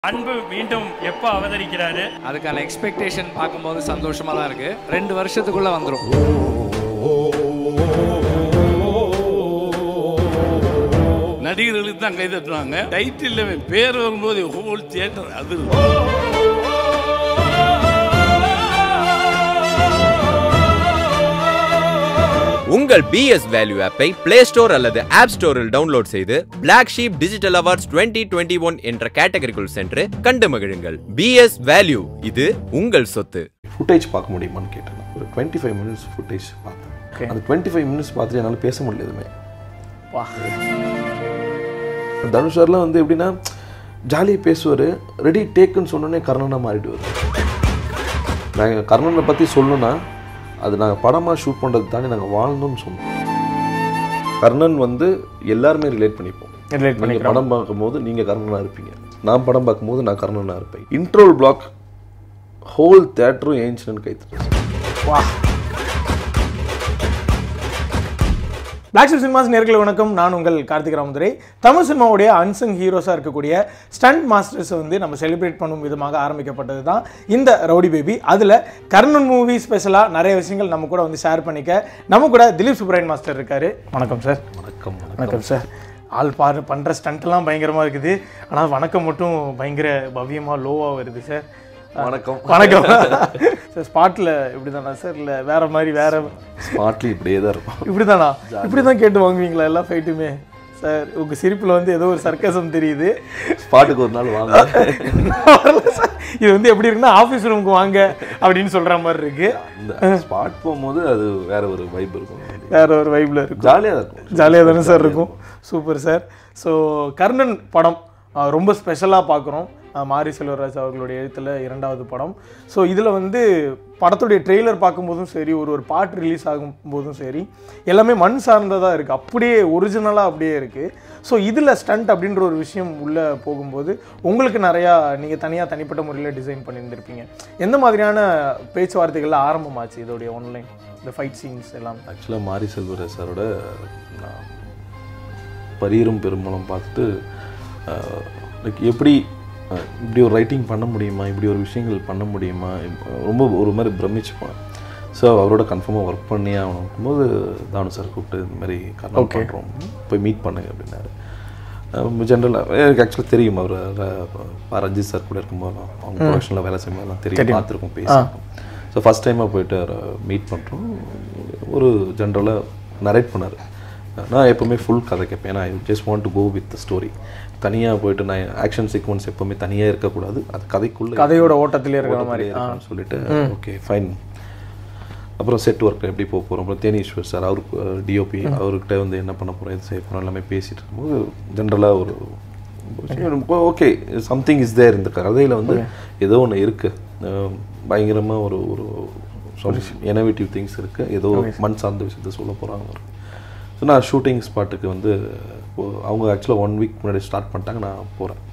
அன்பு மீண்டும் எப்போ அவதரிக்கிறாரு அதுக்கான எக்ஸ்பெக்டேஷன் பார்க்கும்போது சந்தோஷமா தான் இருக்கு ரெண்டு வருஷத்துக்குள்ள வந்துடும் நடிகர்களுக்கு தான் கை தட்டுவாங்க டைட்டில் பேர் வரும்போது ஹோல் தியேட்டர் அது உங்கள் பிஎஸ் வேல்யூ ஆப்பை பிளே ஸ்டோர் அல்லது ஆப் ஸ்டோரில் டவுன்லோட் செய்து black sheep digital awards 2021 twenty one என்ற கேட்டகரிக்குள் சென்று கண்டு மகிழுங்கள் பிஎஸ் வேல்யூ இது உங்கள் சொத்து ஃபுட்டேஜ் பார்க்க முடியுமான்னு கேட்டேன் நான். ஒரு டுவெண்ட்டி ஃபைவ் மினிட்ஸ் ஃபுட்டேஜ் பார்த்தேன் அந்த டுவெண்ட்டி ஃபைவ் மினிட்ஸ் பார்த்துட்டு என்னால் பேச முடியல எதுவுமே தனுஷ் சார்லாம் வந்து எப்படின்னா ஜாலியாக பேசுவார் ரெடி டேக்குன்னு சொன்னோடனே கர்ணனாக மாறிடுவார் நாங்கள் கர்ணனை பற்றி சொல்லணும்னா அது நாங்கள் படமாக ஷூட் பண்ணுறது தாண்டி நாங்கள் வாழ்ந்தோம்னு சொன்னோம் கர்ணன் வந்து எல்லாருமே ரிலேட் பண்ணிப்போம் ரிலேட் நீங்கள் படம் பார்க்கும்போது நீங்கள் கர்ணனாக இருப்பீங்க நான் படம் பார்க்கும்போது நான் கர்ணனாக இருப்பேன் இன்ட்ரோல் பிளாக் ஹோல் தேட்டரும் ஏஞ்சினு கைத்து வா பிளாக் ஷிப் சினிமாஸ் நேர்களை வணக்கம் நான் உங்கள் கார்த்திக் ராமதுரை தமிழ் சினிமாவுடைய அன்சங் ஹீரோஸாக இருக்கக்கூடிய ஸ்டண்ட் மாஸ்டர்ஸ் வந்து நம்ம செலிப்ரேட் பண்ணும் விதமாக ஆரம்பிக்கப்பட்டது தான் இந்த ரவுடி பேபி அதில் கர்ணன் மூவி ஸ்பெஷலாக நிறைய விஷயங்கள் நம்ம கூட வந்து ஷேர் பண்ணிக்க நம்ம கூட திலீப் சுப்ராயன் மாஸ்டர் இருக்காரு வணக்கம் சார் வணக்கம் வணக்கம் சார் ஆள் பாரு பண்ணுற ஸ்டண்ட்லாம் பயங்கரமாக இருக்குது ஆனால் வணக்கம் மட்டும் பயங்கர பவ்யமாக லோவாக வருது சார் வணக்கம் வணக்கம் சார் ஸ்பாட்டில் இப்படி தானா சார் இல்லை வேற மாதிரி வேற ஸ்பாட்லி இப்படியே தான் இருக்கும் இப்படிதானா இப்படி தான் கேட்டு வாங்குவீங்களா எல்லா ஃபைட்டுமே சார் உங்க சிரிப்புல வந்து ஏதோ ஒரு சர்க்கசம் தெரியுது ஸ்பாட்டுக்கு ஒரு நாள் வாங்க வரல சார். இது வந்து எப்படி இருக்குன்னா ஆஃபீஸ் ரூமுக்கு வாங்க அப்படின்னு சொல்ற மாதிரி இருக்கு இந்த ஸ்பாட் போகும்போது அது வேற ஒரு வைப் இருக்கும் வேற ஒரு வைப்ல இருக்கும் ஜாலியாக இருக்கும் ஜாலியாக தானே சார் இருக்கும் சூப்பர் சார் ஸோ கர்ணன் படம் ஆ, ரொம்ப ஸ்பெஷலாக பார்க்குறோம் மாரி செல்வராஜ் அவர்களுடைய எழுத்தில் இரண்டாவது படம் ஸோ இதில் வந்து படத்துடைய ட்ரெய்லர் பார்க்கும்போதும் சரி ஒரு ஒரு பாட்டு ரிலீஸ் ஆகும் போதும் சரி எல்லாமே மண் சார்ந்ததாக இருக்குது அப்படியே ஒரிஜினலாக அப்படியே இருக்குது ஸோ இதில் ஸ்டண்ட் அப்படின்ற ஒரு விஷயம் உள்ளே போகும்போது உங்களுக்கு நிறையா நீங்கள் தனியாக தனிப்பட்ட முறையில் டிசைன் பண்ணியிருந்திருப்பீங்க எந்த மாதிரியான பேச்சுவார்த்தைகள்லாம் ஆரம்பமாச்சு இதோடைய ஒன்லைன் இந்த ஃபைட் சீன்ஸ் எல்லாம் ஆக்சுவலாக மாரி செல்வராஜ் சாரோட நான் பரியரும் பெரும்பலம் பார்த்துட்டு லைக் எப்படி அஹ், இப்படி ஒரு ரைட்டிங் பண்ண முடியுமா இப்படி ஒரு விஷயங்கள் பண்ண முடியுமா இப்ப ரொம்ப ஒரு மாதிரி பிரமிச்சு போனேன் ஸோ அவரோட கன்ஃபார்மாக ஒர்க் பண்ணி ஆகணும் போது தானு சார் கூப்பிட்டு இந்த மாதிரி கர்ணம் பண்ணுறோம் போய் மீட் பண்ணுங்க அப்படின்னாரு ஜென்ரலாக எனக்கு ஆக்சுவலாக தெரியும் அவர் அஹ், ரஞ்சித் சார் கூட இருக்கும்போது அவங்க ப்ரொடக்ஷனில் வேலை செய்யும்போதெல்லாம் தெரியும் பார்த்துருக்கோம் பேசியிருக்கோம் ஸோ ஃபஸ்ட் டைமாக போயிட்டு அவரை மீட் பண்ணுறோம் ஒரு ஜென்ரலாக நரேட் பண்ணார் நான் எப்போவுமே ஃபுல் கதை கேட்பேன் ஏன்னா I just want to go with story தனியாக போயிட்டு நான் ஆக்ஷன் சீக்வன்ஸ் எப்போவுமே தனியாக இருக்கக்கூடாது அது கதைக்குள்ளே கதையோட ஓட்டத்திலே இருக்கிற மாதிரி இருக்கணும்னு சொல்லிட்டு ஓகே ஃபைன் அப்புறம் செட் ஒர்க் எப்படி போக போகிறோம் அப்புறம் தேனீஸ்வர் சார் அவருக்கு டிஓபி அவர்கிட்ட வந்து என்ன பண்ண போகிறோம் எது செய்ய போகிறோம் எல்லாமே பேசிட்டு இருக்கும்போது ஜென்ரலாக ஒரு ஓகே சம்திங் இஸ் தேர் இந்த கதையில் வந்து ஏதோ ஒன்று இருக்குது பயங்கரமாக ஒரு ஒரு எனவேட்டிவ் திங்ஸ் இருக்குது ஏதோ மண் சார்ந்த விஷயத்த சொல்ல போகிறாங்க ஸோ நான் ஷூட்டிங் ஸ்பாட்டுக்கு வந்து இப்போ அவங்க ஆக்சுவலாக ஒன் வீக் முன்னாடி ஸ்டார்ட் பண்ணிட்டாங்க நான் போகிறேன்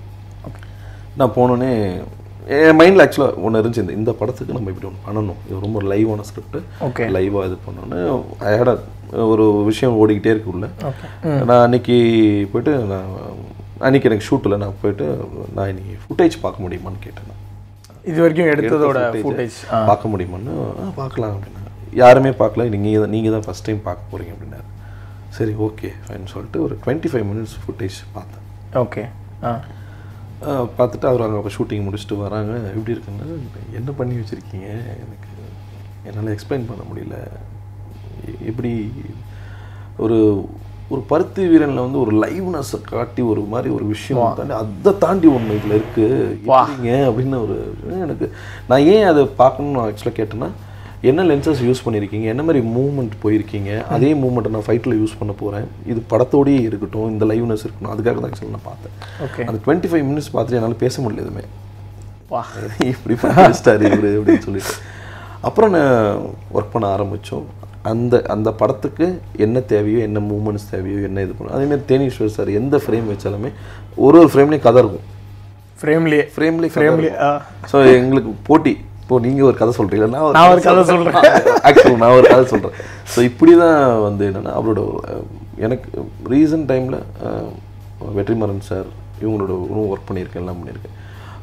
நான் போனோடனே என் மைண்டில் ஆக்சுவலாக ஒன்று இருந்துச்சு இந்த இந்த படத்துக்கு நம்ம இப்படி ஒன்று பண்ணணும் இது ரொம்ப லைவான ஸ்கிரிப்ட் Okay. லைவாக இது பண்ணோன்னு ஐஹேட் ஒரு விஷயம் ஓடிக்கிட்டே இருக்கு உள்ள நான் அன்னைக்கு போயிட்டு நான் அன்னைக்கு எனக்கு ஷூட்டில் நான் போயிட்டு நான் இன்னைக்கு ஃபுட்டேஜ் பார்க்க முடியுமான்னு கேட்டேன் நான். இது வரைக்கும் எடுத்ததோட எடுத்த ஃபுட்டேஜ் footage பார்க்க முடியுமான்னு "ஆ, பார்க்கலாம் அப்படின்னா யாருமே பார்க்கல நீங்கள் நீங்கள் தான் ஃபஸ்ட் டைம் பார்க்க போகிறீங்க அப்படின்னாரு சரி ஓகே ஃபைன் சொல்லிட்டு ஒரு டுவெண்ட்டி ஃபைவ் மினிட்ஸ் ஃபுட்டேஜ் பார்த்தேன் ஓகே ஆ ஆ, பார்த்துட்டு அவர் அங்கே ஷூட்டிங் முடிச்சுட்டு வராங்க எப்படி இருக்குன்னா என்ன பண்ணி வச்சுருக்கீங்க எனக்கு என்னால் எக்ஸ்பிளைன் பண்ண முடியல எ- எப்படி ஒரு ஒரு பருத்தி வீரனில் வந்து ஒரு லைவ்னஸை காட்டி ஒரு மாதிரி ஒரு விஷயம் தாண்டி அதை தாண்டி ஒன்று இதில் இருக்குது எப்படிங்க அப்படின்னு ஒரு எனக்கு நான் ஏன் அதை பார்க்கணும்னு ஆக்சுவலாக கேட்டேன்னா என்ன லென்சஸ் யூஸ் பண்ணியிருக்கீங்க என்ன மாதிரி மூவ்மெண்ட் போயிருக்கீங்க அதே மூவ்மெண்ட்டை நான் ஃபைட்டில் யூஸ் பண்ண போகிறேன் இது படத்தோடயே இருக்கட்டும் இந்த லைவ்னஸ் இருக்கணும் அதுக்காக தான் ஆக்சுவலாக நான் பார்த்தேன் ஓகே அந்த டுவெண்ட்டி ஃபைவ் மினிட்ஸ் பார்த்துட்டு என்னால் பேச முடியல எதுவுமே வா இப்படி பேசிட்டாரு இவரு அப்படின்னு சொல்லிட்டு அப்புறம் நான் ஒர்க் பண்ண ஆரம்பித்தோம் அந்த அந்த படத்துக்கு என்ன தேவையோ என்ன மூமெண்ட்ஸ் தேவையோ என்ன இது பண்ணும் அதேமாதிரி தேனீஸ்வர் சார் எந்த ஃப்ரேம் வச்சாலுமே ஒரு ஒரு ஃப்ரேம்லேயும் கதை இருக்கும் ஃப்ரேம்லேயே ஃப்ரேம்லேயே ஃப்ரேம்லேயே ஆ ஸோ எங்களுக்கு போட்டி இப்போ நீங்கள் ஒரு கதை சொல்கிறீங்க நான் நான் ஒரு கதை சொல்றேன். ஆக்சுவல் நான் ஒரு கதை சொல்கிறேன் ஸோ இப்படி தான் வந்து என்னென்னா அவரோட அஹ், எனக்கு ரீசன்ட் டைமில் வெற்றிமாறன் சார் இவங்களோட ஒர்க் பண்ணியிருக்கேன் எல்லாம் பண்ணியிருக்கேன்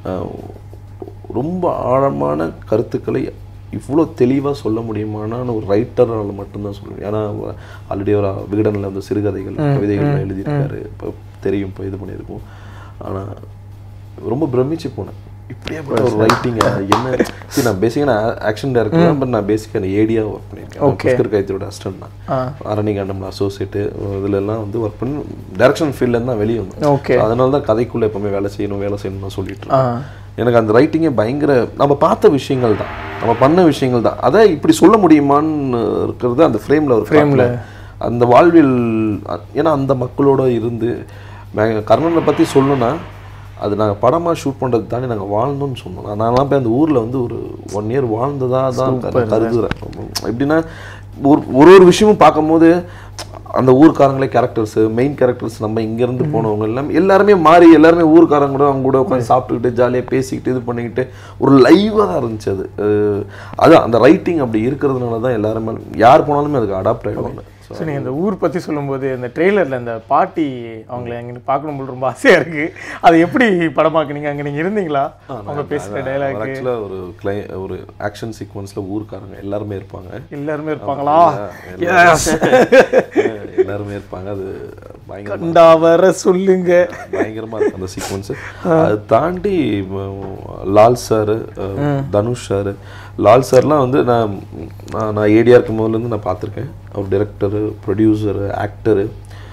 அஹ், ரொம்ப ஆழமான கருத்துக்களை இவ்வளோ தெளிவாக சொல்ல முடியுமான்னு ஒரு ரைட்டரால் மட்டும்தான் சொல்ல முடியும் ஏன்னா ஆல்ரெடி ஒரு விகடனில் வந்து சிறுகதைகள் கவிதைகள் எழுதியிருக்காரு இப்போ தெரியும் இப்போ இது பண்ணியிருக்கோம் ஆனால் ரொம்ப பிரமிச்சு போனேன் இப்படியாப்பட்ட ஒரு ரைட்டிங் என்ன சரி நான் பேசிக்காக நான் ஆக்ஷன் டேரக்டர் தான் பட் நான் பேசிக்காக ஏடியா ஒர்க் பண்ணியிருக்கேன் புஷ்கர் கைத்தோட அசிஸ்டன்ட் தான் அரணி கண்டம் அசோசியேட்டு இதுல எல்லாம் வந்து ஒர்க் பண்ணி டேரக்ஷன் ஃபீல்ட்லேருந்து தான் வெளியே வந்தேன் Okay. அதனால தான் கதைக்குள்ளே எப்பவுமே வேலை செய்யணும் வேலை செய்யணும்னு நான் சொல்லிட்டு இருக்கேன் எனக்கு அந்த ரைட்டிங்கே பயங்கர நம்ம பார்த்த விஷயங்கள் தான் நம்ம பண்ண விஷயங்கள் தான் அதை இப்படி சொல்ல முடியுமான்னு இருக்கிறது அந்த ஃப்ரேமில் ஒரு ஃப்ரேமில் அந்த வாழ்வில் அ- ஏன்னா அந்த மக்களோட இருந்து மே- கர்ணனை பற்றி சொல்லணும்னா அது நாங்கள் படமாக ஷூட் பண்ணுறது தாண்டி நாங்கள் வாழ்ந்தோம்னு சொன்னோம் நான்லாம் போய் அந்த ஊரில் வந்து ஒரு ஒன் இயர் வாழ்ந்ததா தான் கரு- கருதுறேன் எப்படின்னா ஒரு ஒரு ஒரு விஷயமும் பார்க்கும்போது அந்த ஊர்க்காரங்களே கேரக்டர்ஸ் மெயின் கேரக்டர்ஸ் நம்ம இங்கேருந்து போனவங்க எல்லாம் எல்லாருமே மாறி எல்லாருமே ஊர்க்காரங்க கூட அவங்க கூட உட்காந்து சாப்பிட்டுக்கிட்டு ஜாலியாக பேசிக்கிட்டு இது பண்ணிக்கிட்டு ஒரு லைவாக தான் இருந்துச்சு அது அஹ் அதான் அந்த ரைட்டிங் அப்படி இருக்கிறதுனால தான் எல்லாருமே யார் போனாலுமே அதுக்கு அடாப்ட் ஆகிடுவாங்க ஸோ நீங்கள் இந்த ஊர் பற்றி சொல்லும்போது இந்த ட்ரெய்லரில் இந்த பாட்டி அவங்கள அங்கே பார்க்கணும்போது ரொம்ப ஆசையாக இருக்குது அதை எப்படி படமாக்குனீங்க அங்கே நீங்கள் இருந்தீங்களா அவங்க பேசுகிற டைலாக் ஆக்சுவலாக ஒரு கிளை ஒரு ஆக்ஷன் சீக்வன்ஸில் ஊர்க்காரங்க எல்லாருமே இருப்பாங்க எல்லாருமே இருப்பாங்களா எல்லாரும் எல்லாருமே இருப்பாங்க அது பயங்கர கண்டா வர சொல்லுங்க பயங்கரமா இருக்கு அந்த சீக்வன்ஸ் அது தாண்டி ம், லால் சார் தனுஷ் சார் லால் சார்லாம் வந்து நான் நான் நான் ஏடியா இருக்கும் போதுலேருந்து நான் பார்த்துருக்கேன் அவர் டைரக்டரு ப்ரொடியூசரு ஆக்டரு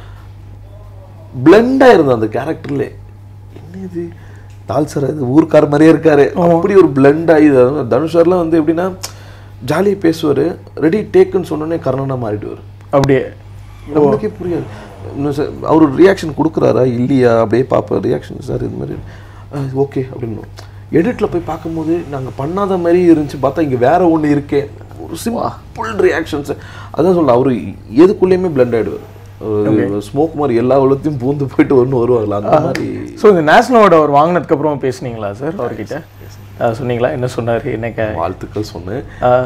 பிளெண்டாக இருந்தது அந்த கேரக்டர்ல என்ன இது லால் சார் இது ஊர்க்கார மாதிரியே இருக்காரு அப்படி ஒரு பிளெண்ட் ஆகி இது தனுஷ் சார்லாம் வந்து எப்படின்னா ஜாலியாக பேசுவார் ரெடி டேக்குன்னு சொன்னோடனே கர்ணனா மாறிடுவார் அப்படியே நம்மளுக்கே புரியாது இன்னும் சார் அவர் ரியாக்ஷன் கொடுக்குறாரா இல்லையா அப்படியே பார்ப்பேன் ரியாக்ஷன் சார் இது மாதிரி ஓகே அப்படின்னு எடிட்டில் போய் பார்க்கும்போது நாங்கள் பண்ணாத மாதிரி இருந்துச்சு பார்த்தா இங்கே வேற ஒன்று இருக்கே ஒரு சிம்பிள் ரியாக்ஷன்ஸ் அதான் சொல்ல அவர் எதுக்குள்ளேயுமே பிளண்ட் ஆகிடுவார் ஸ்மோக் மாதிரி எல்லா உலகத்தையும் பூந்து போயிட்டு ஒன்று வருவாங்களா அந்த மாதிரி ஸோ இந்த நேஷனல் அவார்டு அவர் வாங்கினதுக்கு அப்புறம் பேசுனீங்களா சார் அவர்கிட்ட அஹ் சொன்னீங்களா என்ன சொன்னார் என்னக்க வாழ்த்துக்கள் சொன்னேன்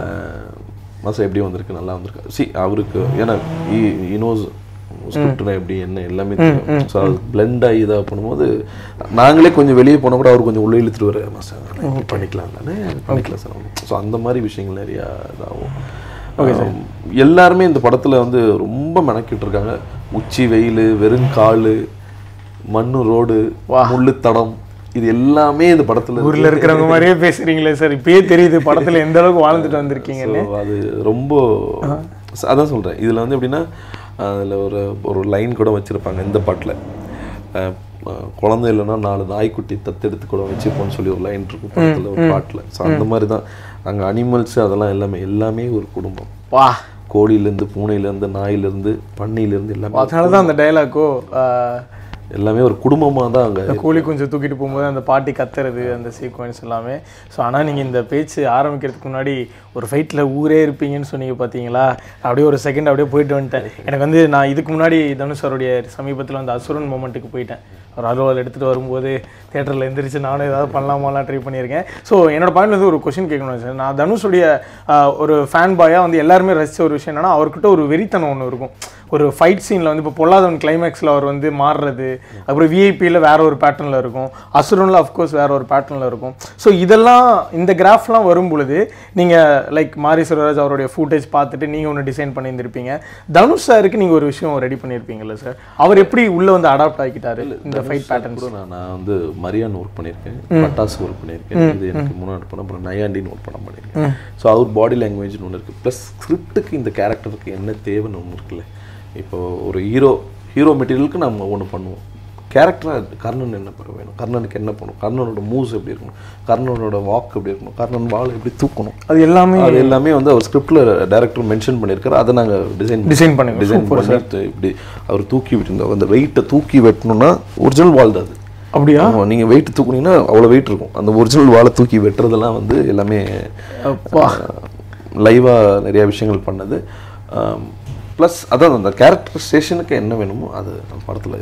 மாதம் எப்படி வந்திருக்கு நல்லா வந்திருக்கு சி அவருக்கு ஏன்னா இனோஸ் ஸ்கிரிப்ட்னா எப்படி என்ன எல்லாமே தெரியும் ஸோ அது பிளெண்ட் ஆகி இதாக பண்ணும்போது நாங்களே கொஞ்சம் வெளியே போனால் கூட அவர் கொஞ்சம் உள்ளே இழுத்துட்டு வர மாஸ்டர் பண்ணிக்கலாம் தானே பண்ணிக்கலாம் சார் ஸோ அந்த மாதிரி விஷயங்கள் நிறையா இதாகும் ஆம், எல்லாருமே இந்த படத்தில் வந்து ரொம்ப மெனக்கிட்டு இருக்காங்க உச்சி வெயில் வெறும் கால் மண்ணு ரோடு முள்ளு தடம் இது எல்லாமே இந்த படத்தில் ஊர்ல இருக்கிறவங்க மாதிரியே பேசுறீங்களே சார் இப்பயே தெரியுது படத்துல எந்த அளவுக்கு வாழ்ந்துட்டு வந்திருக்கீங்கன்னு So, அது ரொம்ப ச- அதான் சொல்கிறேன் இதில் வந்து எப்படின்னா அதில் ஒரு ஒரு லைன் கூட வச்சுருப்பாங்க இந்த பாட்டில் குழந்தை இல்லைன்னா நாலு நாய்க்குட்டி தத்தெடுத்து கூட வச்சுப்போம்னு சொல்லி ஒரு லைன் இருக்கும் படத்தில் ஒரு பாட்டில் ஸோ அந்த மாதிரி தான் அங்கே அனிமல்ஸ் அதெல்லாம் எல்லாமே எல்லாமே ஒரு குடும்பம் வா கோழியிலேருந்து பூனையிலேருந்து நாயிலேருந்து பன்னியிலேருந்து எல்லாமே அதனால தான் அந்த டைலாக்கோ எல்லாமே ஒரு குடும்பமாக தான் அங்கே கோழி கொஞ்சம் தூக்கிட்டு போகும்போது அந்த பாட்டி கத்துறது அந்த சீக்வன்ஸ் எல்லாமே ஸோ ஆனால் நீங்கள் இந்த பேச்சு ஆரம்பிக்கிறதுக்கு முன்னாடி ஒரு ஃபைட்டில் ஊரே இருப்பீங்கன்னு சொன்னீங்க பார்த்தீங்களா அப்படியே ஒரு செகண்ட் அப்படியே போயிட்டு வந்துட்டேன் எனக்கு வந்து நான் இதுக்கு முன்னாடி தனுஷ் அவருடைய சமீபத்தில் வந்து அசுரன் மூமெண்ட்டுக்கு போயிட்டேன் ஒரு அலுவல் எடுத்துகிட்டு வரும்போது தேட்டரில் எந்திரிச்சு நானும் ஏதாவது பண்ணலாமாலாம் ட்ரை பண்ணியிருக்கேன் ஸோ என்னோட பாயிண்ட் வந்து ஒரு கொஷின் கேட்கணும் சார் நான் தனுஷுடைய ஆஹ், ஒரு ஃபேன் பாயாக வந்து எல்லாருமே ரசித்த ஒரு விஷயம் என்னன்னா அவர்கிட்ட ஒரு வெறித்தனம் ஒன்று இருக்கும் ஒரு ஃபைட் சீனில் வந்து இப்போ பொல்லாதவன் கிளைமேக்ஸில் அவர் வந்து மாறுறது அப்புறம் விஐபியில் வேற ஒரு பேட்டர்னில் இருக்கும் அசுரனில் அஃப்கோர்ஸ் வேற ஒரு பேட்டர்னில் இருக்கும் ஸோ இதெல்லாம் இந்த கிராஃப்லாம் வரும் பொழுது நீங்கள் லைக் மாரி சுரராஜ் அவருடைய ஃபுட்டேஜ் பார்த்துட்டு நீங்கள் ஒன்று டிசைன் பண்ணியிருந்திருப்பீங்க தனுஷ் சாருக்கு நீங்கள் ஒரு விஷயம் ரெடி பண்ணியிருப்பீங்கல்ல சார் அவர் எப்படி உள்ளே வந்து அடாப்ட் ஆகிக்கிட்டாரு இந்த ஃபைட் பேட்டர்ன் கூட நான் நான் வந்து மரியான் ஒர்க் பண்ணியிருக்கேன் பட்டாசு ஒர்க் பண்ணியிருக்கேன் இது எனக்கு முன்னாடி படம் அப்புறம் நயாண்டின்னு ஒரு படம் பண்ணியிருக்கேன் ஸோ அவர் பாடி லாங்குவேஜ்னு ஒன்று இருக்குது ப்ளஸ் ஸ்கிரிப்டுக்கு இந்த கேரக்டருக்கு என்ன தேவைன்னு ஒன்று இருக்குல்ல இப்போ ஒரு ஹீரோ ஹீரோ மெட்டீரியலுக்கு நம்ம ஒன்று பண்ணுவோம் கேரக்டராக கர்ணன் என்ன பண்ண வேணும் கர்ணனுக்கு என்ன பண்ணணும் கர்ணனோட மூவ்ஸ் எப்படி இருக்கணும் கர்ணனோட வாக் எப்படி இருக்கணும் கர்ணன் வால் எப்படி தூக்கணும் அது எல்லாமே அது எல்லாமே வந்து அவர் ஸ்கிரிப்டில் டைரக்டர் மென்ஷன் பண்ணியிருக்காரு அதை நாங்கள் டிசைன் Design பண்ணுங்க. டிசைன் பண்ணிட்டு இப்படி அவர் தூக்கி விட்டுருந்தோம் அந்த வெயிட்டை தூக்கி வெட்டணும்னா ஒரிஜினல் வால் தான் அது அப்படியா ஆமா, நீங்க வெயிட் தூக்குனீங்கன்னா அவ்வளோ வெயிட் இருக்கும் அந்த ஒரிஜினல் வாழை தூக்கி வெட்டுறதெல்லாம் வந்து எல்லாமே அப்பா. லைவாக நிறைய விஷயங்கள் பண்ணது ப்ளஸ் அதான் அந்த கேரக்டர் ஸ்டேஷனுக்கு என்ன வேணுமோ அது அந்த படத்தில் இருக்கும்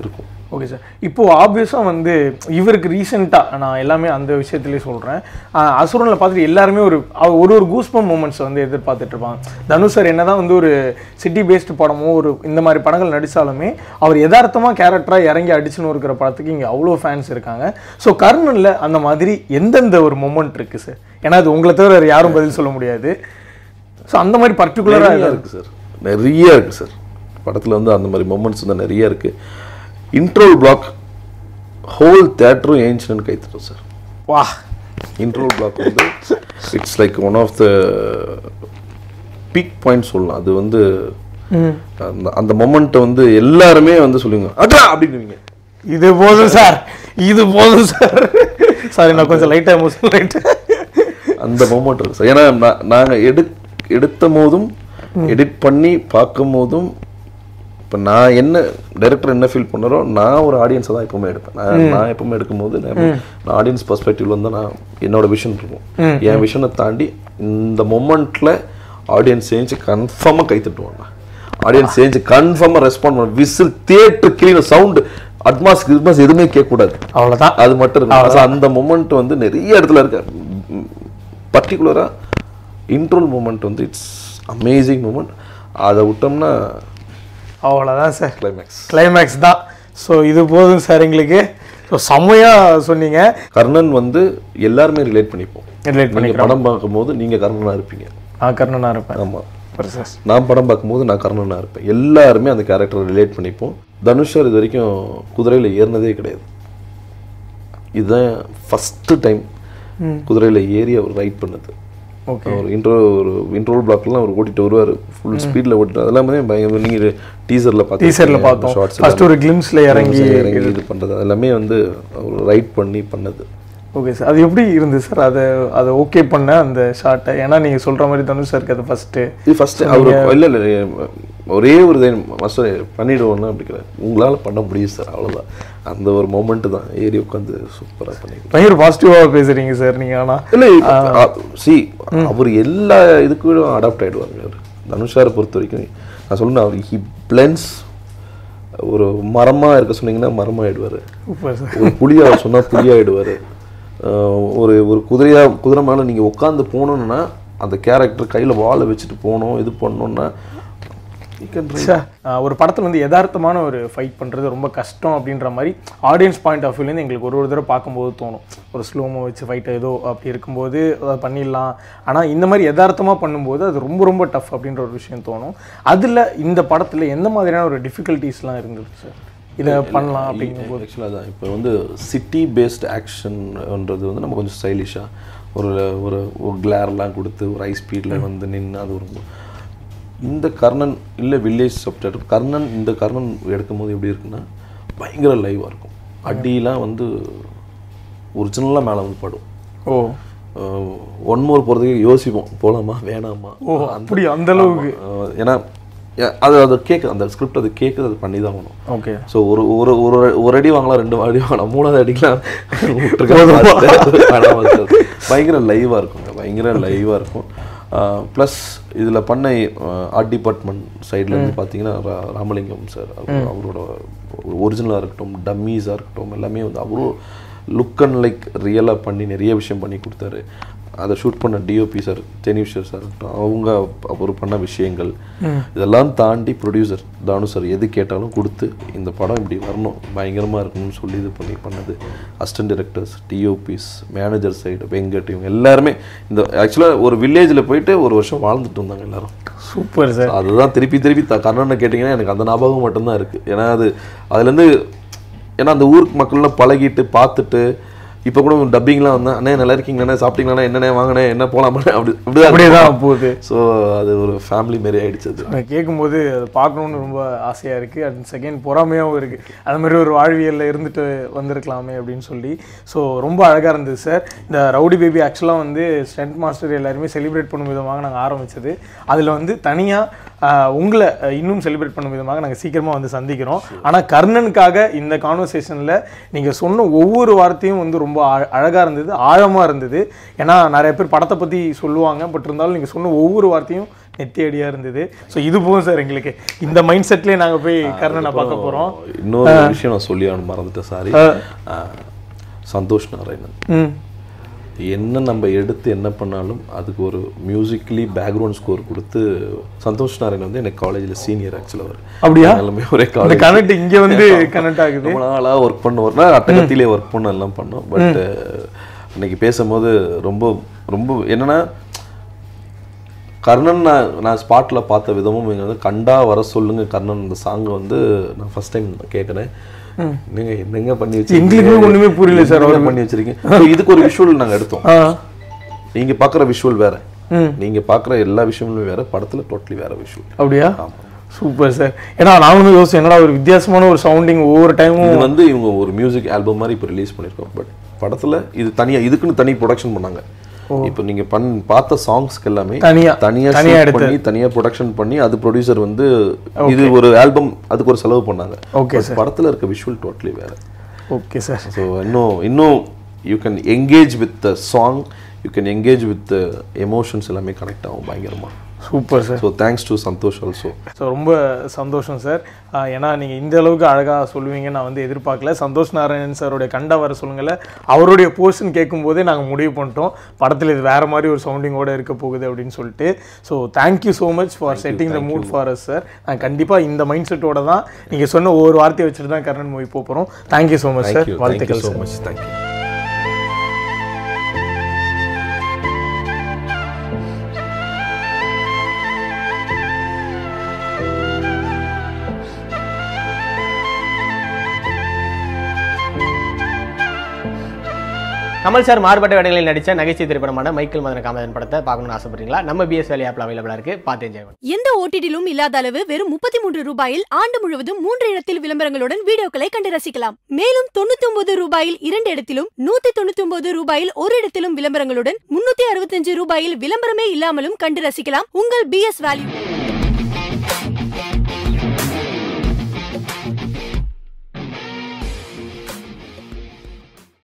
ஓகே சார் இப்போ ஆப்வியஸாக வந்து இவருக்கு ரீசெண்டாக நான் எல்லாமே அந்த விஷயத்துலேயே சொல்கிறேன் அசுரனில் பார்த்துட்டு எல்லாருமே ஒரு அவ- ஒரு ஒரு கூஸ்பம் மூமெண்ட்ஸ் வந்து எதிர்பார்த்துட்டு இருப்பாங்க தனுஷ் சார் என்னதான் வந்து ஒரு சிட்டி பேஸ்டு படமோ ஒரு இந்த மாதிரி படங்கள் நடித்தாலுமே அவர் யதார்த்தமாக கேரக்டராக இறங்கி அடிச்சுன்னு இருக்கிற படத்துக்கு இங்கே அவ்வளோ ஃபேன்ஸ் இருக்காங்க ஸோ கர்ணனில் அந்த மாதிரி எந்தெந்த ஒரு மூமெண்ட் இருக்குது சார் ஏன்னா அது உங்களை தவிர வேறு யாரும் பதில் சொல்ல முடியாது ஸோ அந்த மாதிரி பர்டிகுலராக நிறைய இருக்கு சார் நிறைய இருக்கு சார் படத்துல வந்து அந்த மாதிரி மொமெண்ட்ஸ் வந்து நிறைய இருக்கு இன்ட்ரோல் பிளாக் ஹோல் தேட்டரும் ஏஞ்சினு கைத்துட்டோம் சார் வா இன்ட்ரோல் பிளாக் வந்து it's like one of the peak point சொல்லலாம் அது வந்து அந்த அந்த மொமெண்ட்டை வந்து எல்லாருமே வந்து சொல்லுங்க அடா அப்படின்னுவீங்க இது போதும் சார் இது போதும் சார் சாரி நான் கொஞ்சம் லைட்டாக எமோஷனல் லைட்டாக அந்த மொமெண்ட் இருக்கு சார் ஏன்னா நா- நாங்க எடு எடுத்த போதும் எடிட் பண்ணி பார்க்கும் போதும் இப்போ நான் என்ன டைரக்டர் என்ன ஃபீல் பண்ணாரோ நான் ஒரு ஆடியன்ஸை தான் எப்பவுமே எடுப்பேன் நான் நான் எப்பவுமே எடுக்கும்போது நான் நான் ஆடியன்ஸ் பர்ஸ்பெக்டிவ்ல வந்து நான் என்னோட விஷன் இருக்கும் என் விஷனை தாண்டி இந்த மொமெண்ட்ல ஆடியன்ஸ் சேஞ்சு கன்ஃபார்மாக கை தட்டுவாங்க ஆடியன்ஸ் சேஞ்சு கன்ஃபார்மாக ரெஸ்பாண்ட் பண்ண whistle theatre clean sound Atmos கிட்மாஸ் எதுவுமே கேட்கக்கூடாது அவ்வளோதான் அது மட்டும் இருக்கு So, அந்த மொமெண்ட் வந்து நிறைய இடத்துல இருக்கு பர்டிகுலரா இன்ட்ரோல் மூமெண்ட் வந்து இட்ஸ் அமேசிங் மூமெண்ட் அதை விட்டோம்னா அவ்வளோதான் சார் கிளைமேக்ஸ் கிளைமேக்ஸ் தான் ஸோ இது போதும் சார் எங்களுக்கு ஸோ செம்மையாக சொன்னீங்க கர்ணன் வந்து எல்லாருமே ரிலேட் பண்ணிப்போம் ரிலேட் பண்ணி நீங்க படம் பார்க்கும்போது நீங்க கர்ணனா இருப்பீங்க நான் கர்ணனாக இருப்பேன் ஆமா சார் நான் படம் பார்க்கும்போது நான் கர்ணனா இருப்பேன் எல்லாருமே அந்த கேரக்டரை ரிலேட் பண்ணிப்போம் தனுஷ் சார் இது வரைக்கும் குதிரையில ஏறினதே கிடையாது இதுதான் ஃபர்ஸ்ட் டைம் குதிரையில ஏறி அவர் ரைட் பண்ணது ஓகே ஒரு இன்ட்ரோ ஒரு இன்ட்ரோல் பிளாக்லாம் அவர் ஓட்டிட்டு வருவார் ஃபுல் ஸ்பீடில் ஓட்டிட்டு அதெல்லாமே பயங்கர நீங்கள் டீசரில் பார்த்து டீசரில் பார்த்தோம் ஃபர்ஸ்ட் ஒரு கிளிம்ஸில் இறங்கி இறங்கி இது பண்ணுறது எல்லாமே வந்து அவர் ரைட் பண்ணி பண்ணது ஓகே சார் அது எப்படி இருந்தது சார் அதை அதை ஓகே பண்ண அந்த ஷார்ட்டை ஏன்னா நீங்கள் சொல்கிற மாதிரி தனுஷ் சாருக்கு அது ஃபஸ்ட்டு இது ஃபர்ஸ்ட் அவர் இல்லை இல்லை ஒரே ஒரு இது மாஸ்டர் பண்ணிடுவோம்னா அப்படிங்கிறார் உங்களால் பண்ண முடியும் சார் அவ்வளோதான் அந்த ஒரு மொமெண்ட் தான் ஏறி உட்காந்து சூப்பராக பண்ணிக்கலாம் பயங்கர பாசிட்டிவாக பேசுகிறீங்க சார் நீங்கள் ஆனால் இல்லை சி அவர் எல்லா இதுக்கும் அடாப்ட் ஆயிடுவாங்க அவர் தனுஷாரை பொறுத்த வரைக்கும் நான் சொல்லணும் அவர் ஹி பிளென்ஸ் ஒரு மரமாக இருக்க சொன்னீங்கன்னா மரமாயிடுவார் சூப்பர் சார் ஒரு புலியா அவர் சொன்னா புலியாயிடுவாரு ஆஹ் ஒரு ஒரு குதிரையா குதிரை மேல நீங்க உட்காந்து போகணும்னா அந்த கேரக்டர் கையில வாழை வச்சுட்டு போகணும் இது பண்ணணும்னா you can ride. சார் ஒரு படத்தில் வந்து யதார்த்தமான ஒரு ஃபைட் பண்ணுறது ரொம்ப கஷ்டம் அப்படின்ற மாதிரி ஆடியன்ஸ் பாயிண்ட் ஆஃப் வியூலேருந்து எங்களுக்கு ஒரு ஒரு தடவை பார்க்கும்போது தோணும் ஒரு ஸ்லோமோ வச்சு ஃபைட் ஏதோ அப்படி இருக்கும்போது அதை பண்ணிடலாம் ஆனால் இந்த மாதிரி யதார்த்தமாக பண்ணும்போது அது ரொம்ப ரொம்ப டஃப் அப்படின்ற ஒரு விஷயம் தோணும் அதில் இந்த படத்தில் எந்த மாதிரியான ஒரு டிஃபிகல்ட்டிஸ்லாம் இருந்தது சார் இதை பண்ணலாம் அப்படிங்கும்போது ஆக்சுவலாக தான் இப்போ வந்து சிட்டி பேஸ்ட் ஆக்ஷன்ன்றது வந்து நம்ம கொஞ்சம் ஸ்டைலிஷாக ஒரு ஒரு ஒரு கிளேர்லாம் கொடுத்து ஒரு ஹை ஸ்பீடில் வந்து நின்று அது ஒரு இந்த கர்ணன் இல்லை வில்லேஜ் சப்டர் கர்ணன் இந்த கர்ணன் எடுக்கும்போது எப்படி இருக்குன்னா பயங்கர லைவாக இருக்கும் அடியெலாம் வந்து ஒரிஜினலாக மேலே வந்து படும் ஓ ஒன் மோர் போகிறதுக்கு யோசிப்போம் போகலாமா வேணாமா ஓ அப்படி அந்த அளவுக்கு ஆமா. ஏன்னா ஏ- அது அது கேட்குது அந்த ஸ்கிரிப்ட் அது கேட்குது அது பண்ணி தான் ஆகணும் ஓகே ஸோ ஒரு ஒரு ஒரு ஒரு அடி வாங்கலாம் ரெண்டு அடி வாங்கலாம் மூணாவது அடிக்கலாம் விட்டுருக்காங்க. வேணாம் அது. பயங்கர லைவாக இருக்குங்க பயங்கர லைவாக இருக்கும் ப்ளஸ் இதில் பண்ண ஆர்ட் டிபார்ட்மெண்ட் சைட்லேருந்து பார்த்தீங்கன்னா ரா- ராமலிங்கம் சார் அவரோட ஒரிஜினலாக இருக்கட்டும் டம்மீஸாக இருக்கட்டும் எல்லாமே வந்து அவரும் லுக் அண்ட் லைக் ரியலாக பண்ணி நிறைய விஷயம் பண்ணி கொடுத்தாரு அதை ஷூட் பண்ண டிஓபி சார் டெனிஷர் சார் இருக்கட்டும் அவங்க அவர் பண்ண விஷயங்கள் இதெல்லாம் தாண்டி ப்ரொடியூசர் தானு சார் எது கேட்டாலும் கொடுத்து இந்த படம் இப்படி வரணும் பயங்கரமாக இருக்கணும்னு சொல்லி இது பண்ணி பண்ணது assistant directors DOPs manager side Venkat இவங்க எல்லாருமே இந்த ஆக்சுவலாக ஒரு வில்லேஜில் போயிட்டு ஒரு வருஷம் வாழ்ந்துட்டு வந்தாங்க எல்லாரும் சூப்பர் சார் அதுதான் திருப்பி திருப்பி த கர்ணனை கேட்டிங்கன்னா எனக்கு அந்த ஞாபகம் மட்டும்தான் இருக்குது ஏன்னா அது அதுலேருந்து ஏன்னா அந்த ஊருக்கு மக்கள்லாம் பழகிட்டு பார்த்துட்டு இப்போ கூட டப்பிங்லாம் வந்தேன் அண்ணே நல்லா இருக்கீங்கண்ணே சாப்பிட்டீங்களாண்ணே என்னண்ணே வாங்கினே என்ன போலாமா அப்படி அப்படியே அப்படிதான் தான் போகுது ஸோ அது ஒரு ஃபேமிலி மாரி ஆயிடுச்சு அது எனக்கு கேட்கும்போது அது பார்க்கணுன்னு ரொம்ப ஆசையாக இருக்குது அண்ட் செகண்ட் பொறாமையாகவும் இருக்குது அது மாதிரி ஒரு வாழ்வியலில் இருந்துட்டு வந்திருக்கலாமே அப்படின்னு சொல்லி ஸோ ரொம்ப அழகாக இருந்தது சார் இந்த ரவுடி பேபி ஆக்சுவலாக வந்து ஸ்டண்ட் மாஸ்டர் எல்லாருமே செலிப்ரேட் பண்ணும் விதமாக நாங்கள் ஆரம்பித்தது அதில் வந்து தனியாக உங்களை அஹ், இன்னும் செலிப்ரேட் பண்ணும் விதமாக நாங்கள் சீக்கிரமாக வந்து சந்திக்கிறோம் ஆனால் கர்ணனுக்காக இந்த கான்வர்சேஷனில் நீங்கள் சொன்ன ஒவ்வொரு வார்த்தையும் வந்து ரொம்ப அழகாக இருந்தது ஆழமாக இருந்தது ஏன்னா நிறைய பேர் படத்தை பற்றி சொல்லுவாங்க பட் இருந்தாலும் நீங்கள் சொன்ன ஒவ்வொரு வார்த்தையும் நெத்தி அடியா இருந்தது ஸோ இது போகும் சார் எங்களுக்கு இந்த மைண்ட் செட்லேயே நாங்கள் போய் கர்ணனை பார்க்க போகிறோம் இன்னொரு விஷயம் நான் சொல்லி அவன் மறந்துட்டேன் சாரி சந்தோஷ் நாராயணன் ம் என்ன நம்ம எடுத்து என்ன பண்ணாலும் அதுக்கு ஒரு மியூசிக்கலி பேக்ரவுண்ட் ஸ்கோர் கொடுத்து சந்தோஷ் நாராயணன் வந்து எனக்கு காலேஜில் சீனியர் ஆக்சுவலாக அவர் அப்படியா? எல்லாமே ஒரே இந்த காலேஜ் கனெக்ட் இங்கே வந்து கனெக்ட் ஆகுது ரொம்ப நாளாக ஒர்க் பண்ணுவோம்னா அட்டகத்திலே ஒர்க் பண்ண எல்லாம் பண்ணோம் பட் அன்னைக்கு பேசும்போது ரொம்ப ரொம்ப என்னன்னா கர்ணன் நான் நான் ஸ்பாட்டில் பார்த்த விதமும் இங்கே வந்து கண்டா வர சொல்லுங்க கர்ணன் இந்த சாங்கை வந்து நான் ஃபர்ஸ்ட் டைம் கேட்குறேன் என்னங்க என்னங்க பண்ணி எங்களுக்குமே ஒண்ணுமே புரியல சார் என்னங்க பண்ணி வச்சிருக்கீங்க So, இதுக்கு ஒரு விஷுவல் நாங்கள் எடுத்தோம் ஆ நீங்க பார்க்குற விஷுவல் வேற ம். நீங்க பார்க்குற எல்லா விஷயமுமே வேற படத்துல டோட்டலி வேற விஷுவல் அப்படியா சூப்பர் சார் ஏன்னா நாங்களும் யோசிச்சோம் என்னடா ஒரு வித்தியாசமான ஒரு சவுண்டிங் ஒவ்வொரு டைமும் இது வந்து இவங்க ஒரு மியூசிக் ஆல்பம் மாதிரி இப்போ ரிலீஸ் பண்ணியிருக்கோம் பட் படத்துல இது தனியா இதுக்குன்னு தனி ப்ரொடக்ஷன் பண்ணாங்க இப்போ நீங்க பண் பார்த்த சாங்ஸ்க்கு எல்லாமே தனியா, தனியா தனியா shoot எடுத்து. பண்ணி தனியா ப்ரொடக்ஷன் பண்ணி அது ப்ரொடியூசர் வந்து இது ஒரு ஆல்பம் அதுக்கு ஒரு செலவு பண்ணாங்க Okay, But படத்துல இருக்க விஷுவல் டோட்டலி வேற ஓகே சார் ஸோ இன்னும் இன்னும் you can engage with the song you can engage with emotions எல்லாமே கனெக்ட் ஆகும் பயங்கரமா super sir so thanks to Santhosh also so ரொம்ப சந்தோஷம் சார் ஆஹ் ஏன்னா நீங்கள் இந்த அளவுக்கு அழகாக சொல்லுவீங்கன்னு நான் வந்து எதிர்பார்க்கல சந்தோஷ் நாராயணன் சாருடைய கண்டா வர சொல்லுங்கள அவருடைய போர்ஷன் கேட்கும்போதே நாங்கள் முடிவு பண்ணிட்டோம் படத்தில் இது வேறு மாதிரி ஒரு சவுண்டிங்கோட இருக்க போகுது அப்படின்னு சொல்லிட்டு so thank you so much for setting the mood for us sir நான் கண்டிப்பாக இந்த மைண்ட் செட்டோட தான் நீங்கள் சொன்ன ஒவ்வொரு வார்த்தையை வச்சுட்டு தான் கர்ணன் மூவி போகிறோம் thank you so much sir thank you thank you வாழ்த்துக்கள் so sir much thank you Kamal sir மாறுபட்ட வேடங்களில் நடித்த நகைச்சுவை திரைப்படமான மைக்கேல் மதன காமதன் படத்தை பார்க்கணும்னு ஆசைப்படுறீங்களா நம்ம பிஎஸ் வேலி ஆப்பில் அவைலபிளாக இருக்கு பார்த்து என்ஜாய் பண்ணுங்க எந்த ஓடிடிலும் இல்லாத அளவு வெறும் முப்பத்தி மூன்று ரூபாயில் ஆண்டு முழுவதும் மூன்று இடத்தில் விளம்பரங்களுடன் வீடியோக்களை கண்டு ரசிக்கலாம் மேலும் தொண்ணூத்தி ஒன்பது ரூபாயில் இரண்டு இடத்திலும் நூத்தி தொண்ணூத்தி ஒன்பது ரூபாயில் ஒரு இடத்திலும் விளம்பரங்களுடன் முன்னூத்தி அறுபத்தஞ்சு ரூபாயில் விளம்பரமே இல்லாமலும் கண்டு ரசிக்கலாம் உங்கள் பிஎஸ் வேல்யூ